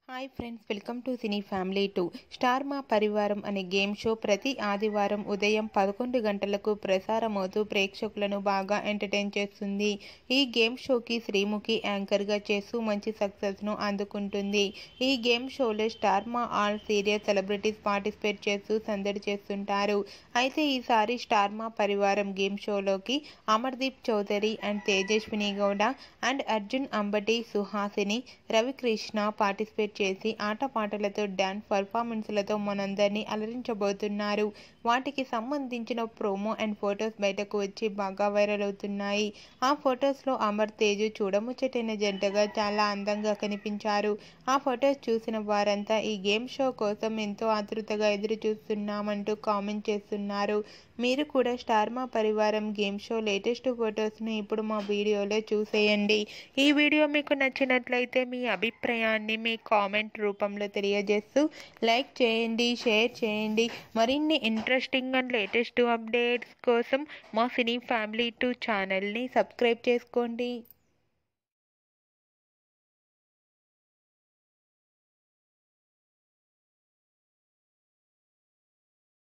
hi friends welcome to cine family two star Maa Parivaram అనే game show ప్రతి ఆదివారం ఉదయం పదకొండు గంటలకు ప్రసారమవుతూ ప్రేక్షకులను బాగా ఎంటర్టైన్ చేస్తుంది ఈ గేమ్ షోకి శ్రీముఖి యాంకర్గా చేస్తూ మంచి సక్సెస్ను అందుకుంటుంది ఈ గేమ్ షోలో స్టార్ మా ఆల్ సీరియల్ సెలబ్రిటీస్ పార్టిసిపేట్ చేస్తూ సందడి చేస్తుంటారు అయితే ఈసారి స్టార్ మా పరివారం గేమ్ షోలోకి Amardeep Chowdary and Tejaswini Gowda and Arjun Ambati Suhasini Ravikrishna participate చేసి ఆటపాటలతో డ్యాన్స్ పర్ఫార్మెన్స్లతో మనందరినీ అలరించబోతున్నారు వాటికి సంబంధించిన ప్రోమో అండ్ ఫొటోస్ బయటకు వచ్చి బాగా వైరల్ అవుతున్నాయి ఆ ఫొటోస్లో అమర్ తేజు చూడముచ్చటైన జంటగా చాలా అందంగా కనిపించారు ఆ ఫొటోస్ చూసిన వారంతా ఈ గేమ్ షో కోసం ఎంతో ఆతృతగా ఎదురు చూస్తున్నామంటూ కామెంట్ చేస్తున్నారు మీరు కూడా star Maa Parivaram game show latest ఫొటోస్ను ఇప్పుడు మా వీడియోలో చూసేయండి ఈ వీడియో మీకు నచ్చినట్లయితే మీ అభిప్రాయాన్ని మీ కామెంట్ రూపంలో తెలియజేస్తూ లైక్ చేయండి షేర్ చేయండి మరిన్ని ఇంట్రెస్టింగ్ అండ్ లేటెస్ట్ అప్డేట్స్ కోసం మా సినీ ఫ్యామిలీ టూ ఛానల్ని సబ్స్క్రైబ్ చేసుకోండి